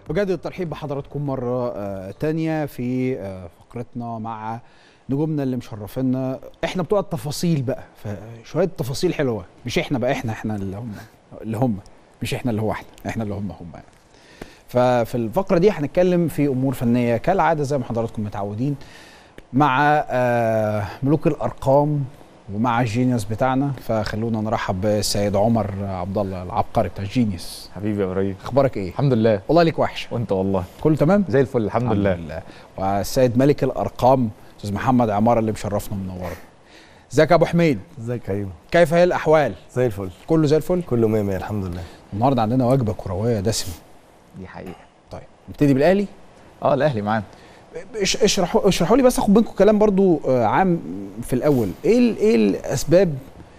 بجد الترحيب بحضراتكم مرة آه تانية في آه فقرتنا مع نجومنا اللي مشرفينا احنا بتوع التفاصيل بقى فشوية تفاصيل حلوة مش احنا بقى احنا احنا اللي هم اللي هم مش احنا اللي هو احنا احنا اللي هم هم يعني. ففي الفقرة دي هنتكلم في أمور فنية كالعادة زي ما حضراتكم متعودين مع آه ملوك الأرقام ومع الجينيوس بتاعنا فخلونا نرحب بالسيد عمر عبد الله العبقري بتاع الجينيوس حبيبي يا ابراهيم اخبارك ايه الحمد لله والله ليك وحشه وانت والله كله تمام زي الفل الحمد, لله. لله والسيد ملك الارقام استاذ محمد عمار اللي مشرفنا ومنورنا ازيك يا ابو حميد ازيك يا كريم كيف هي الاحوال زي الفل كله زي الفل كله مية مية الحمد لله النهارده عندنا وجبه كرويه دسمه دي حقيقه طيب نبتدي بالاهلي اه الاهلي معانا اش- اشرحوا اشرحوا لي بس اخد منكم كلام برضو آه، عام في الاول ايه ال- ايه الاسباب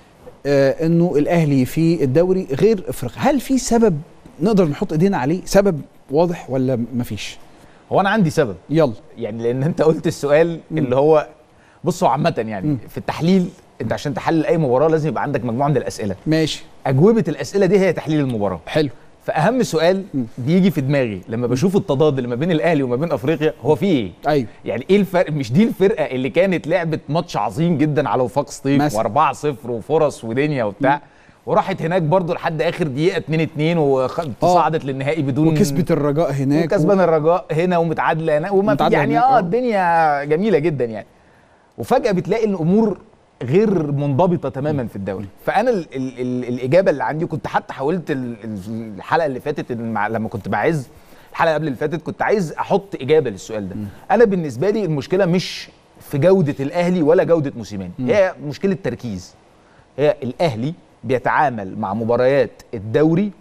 آه، انه الاهلي في الدوري غير افريقيا هل في سبب نقدر نحط ايدينا عليه سبب واضح ولا مفيش هو انا عندي سبب يلا يعني لان انت قلت السؤال اللي هو بص هو عامه يعني مم. في التحليل انت عشان تحلل اي مباراه لازم يبقى عندك مجموعه من الاسئله ماشي اجوبه الاسئله دي هي تحليل المباراه حلو فاهم سؤال مم. بيجي في دماغي لما بشوف التضاد اللي ما بين الاهلي وما بين افريقيا هو في ايه ايوه يعني ايه الفرق مش دي الفرقه اللي كانت لعبت ماتش عظيم جدا على وفاق سطيف مثلا. و4-0 وفرص ودنيا وبتاع وراحت هناك برضو لحد اخر دقيقه 2 2 وصعدت للنهائي بدون وكسبت الرجاء هناك وكسبان الرجاء هنا ومتعادله هنا وما في متعادلة يعني هناك، اه آه. الدنيا جميله جدا يعني وفجاه بتلاقي الامور غير منضبطه تماما في الدوري فانا ال ال ال الاجابه اللي عندي كنت حتى حاولت ال- ال- الحلقه اللي فاتت إن مع لما كنت بعز الحلقه قبل اللي فاتت كنت عايز احط اجابه للسؤال ده انا بالنسبه لي المشكله مش في جوده الاهلي ولا جوده موسيماني هي مشكله تركيز هي الاهلي بيتعامل مع مباريات الدوري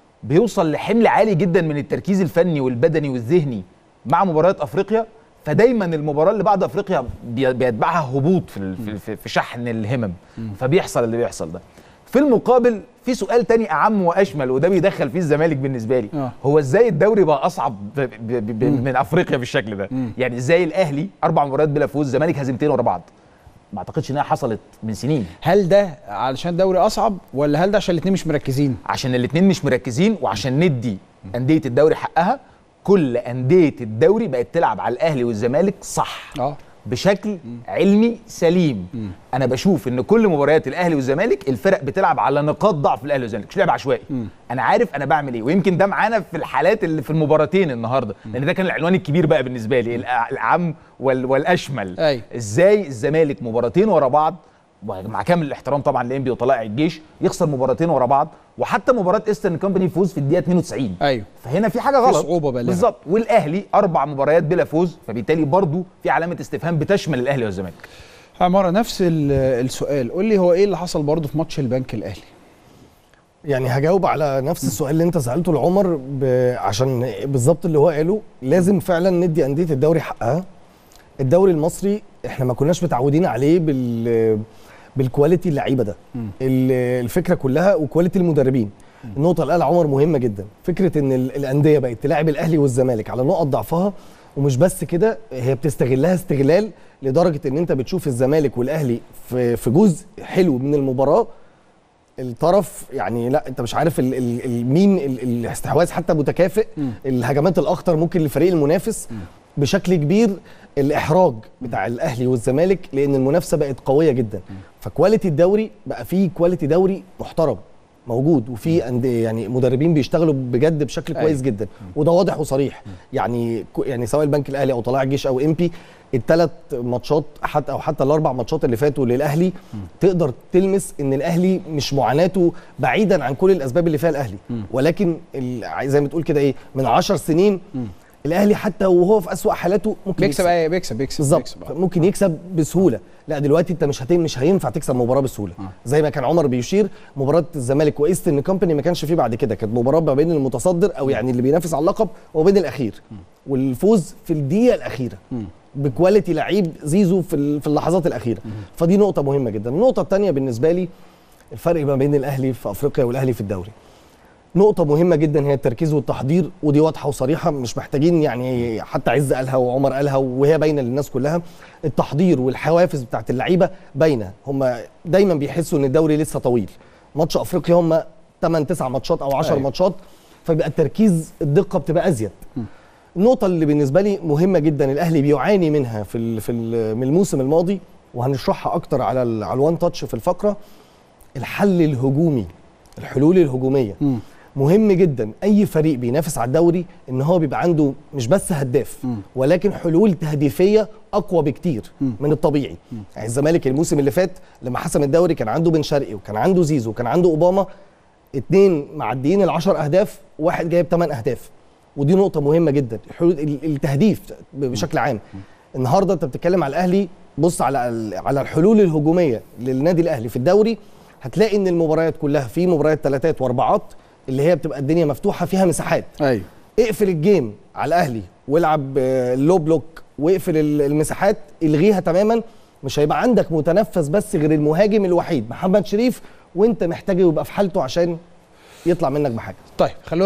بيوصل لحمل عالي جدا من التركيز الفني والبدني والذهني مع مباريات افريقيا فدايما المباراه اللي بعد افريقيا بي- بيتبعها هبوط في ال- في- في في شحن الهمم فبيحصل اللي بيحصل ده في المقابل في سؤال تاني اعم واشمل وده بيدخل فيه الزمالك بالنسبه لي آه. هو ازاي الدوري بقى اصعب ب ب ب ب من افريقيا بالشكل ده يعني ازاي الاهلي اربع مباريات بلا فوز الزمالك هزيمتين ورا بعض ما اعتقدش انها حصلت من سنين هل ده علشان الدوري اصعب ولا هل ده عشان الاثنين مش مركزين عشان الاثنين مش مركزين وعشان ندي انديه الدوري حقها كل انديه الدوري بقت تلعب على الاهلي والزمالك صح اه بشكل علمي سليم انا بشوف ان كل مباريات الاهلي والزمالك الفرق بتلعب على نقاط ضعف الاهلي والزمالك مش لعب عشوائي انا عارف انا بعمل ايه ويمكن ده معانا في الحالات اللي في المباراتين النهارده لان ده كان العنوان الكبير بقى بالنسبه لي الأع- الاعم وال- والاشمل أيوة. ازاي الزمالك مباراتين ورا بعض مع كامل الاحترام طبعا لانبي وطلائع الجيش يخسر مباراتين ورا بعض وحتى مباراه ايسترن كومباني يفوز في الدقيقه 92 ايوه فهنا في حاجه غلط صعوبة بالغة. بالظبط والاهلي اربع مباريات بلا فوز فبالتالي برضو في علامه استفهام بتشمل الاهلي والزمالك عمارة نفس ال- السؤال قول لي هو ايه اللي حصل برضه في ماتش البنك الاهلي يعني هجاوب على نفس السؤال اللي انت سالته لعمر ب... عشان بالظبط اللي هو قاله لازم فعلا ندي انديه الدوري حقها الدوري المصري احنا ما كناش متعودين عليه بال بالكواليتي اللعيبه ده ال- الفكره كلها وكواليتي المدربين النقطه اللي قالها عمر مهمه جدا فكره ان ال- الانديه بقت تلاعب الاهلي والزمالك على نقط ضعفها ومش بس كده هي بتستغلها استغلال لدرجه ان انت بتشوف الزمالك والاهلي في في جزء حلو من المباراه الطرف يعني لا انت مش عارف ال ال ال مين ال الاستحواذ حتى متكافئ الهجمات الاخطر ممكن للفريق المنافس بشكل كبير الاحراج بتاع الاهلي والزمالك لان المنافسه بقت قويه جدا فكواليتي الدوري بقى فيه كواليتي دوري محترم موجود وفي انديه يعني مدربين بيشتغلوا بجد بشكل أيوة. كويس جدا وده واضح وصريح يعني كو- يعني سواء البنك الاهلي او طلائع الجيش او امبي الثلاث ماتشات حتى او حتى الاربع ماتشات اللي فاتوا للاهلي تقدر تلمس ان الاهلي مش معاناته بعيدا عن كل الاسباب اللي فيها الاهلي ولكن ال- زي ما تقول كده ايه من عشر سنين الاهلي حتى وهو في اسوا حالاته ممكن بيكسب يكسب. ايه بيكسب بيكسب بالظبط بيكسب، آه. ممكن يكسب بسهوله لا دلوقتي انت مش هتم مش هينفع تكسب مباراه بسهوله زي ما كان عمر بيشير مباراه الزمالك وايسترن كومباني ما كانش فيه بعد كده كانت مباراه ما بين المتصدر او يعني اللي بينافس على اللقب وبين الاخير والفوز في الدقيقه الاخيره بكواليتي لعيب زيزو في ال- في اللحظات الاخيره فدي نقطه مهمه جدا النقطه الثانيه بالنسبه لي الفرق ما بين الاهلي في افريقيا والاهلي في الدوري نقطة مهمة جدا هي التركيز والتحضير ودي واضحة وصريحة مش محتاجين يعني حتى عز قالها وعمر قالها وهي باينة للناس كلها التحضير والحوافز بتاعت اللعيبة باينة هم دايما بيحسوا ان الدوري لسه طويل ماتش افريقيا هم 8 9 ماتشات او 10 أيوة. ماتشات فبيبقى التركيز الدقه بتبقى ازيد النقطه اللي بالنسبه لي مهمه جدا الاهلي بيعاني منها في ال في ال من الموسم الماضي وهنشرحها اكتر على ال على الوان تاتش في الفقره الحل الهجومي الحلول الهجوميه مم. مهم جدا اي فريق بينافس على الدوري ان هو بيبقى عنده مش بس هداف مم. ولكن حلول تهديفيه اقوى بكتير مم. من الطبيعي يعني الزمالك الموسم اللي فات لما حسم الدوري كان عنده بن شرقي وكان عنده زيزو وكان عنده اوباما اتنين معديين العشر اهداف واحد جايب 8 اهداف ودي نقطه مهمه جدا حلول ال- التهديف بشكل عام النهارده انت بتتكلم على الاهلي بص على ال- على الحلول الهجوميه للنادي الاهلي في الدوري هتلاقي ان المباريات كلها في مباريات ثلاثات واربعات اللي هي بتبقى الدنيا مفتوحه فيها مساحات ايوه اقفل الجيم على الاهلي والعب آه، اللو بلوك واقفل ال- المساحات الغيها تماما مش هيبقى عندك متنفس بس غير المهاجم الوحيد محمد شريف وانت محتاج يبقى في حالته عشان يطلع منك بحاجه طيب خلونا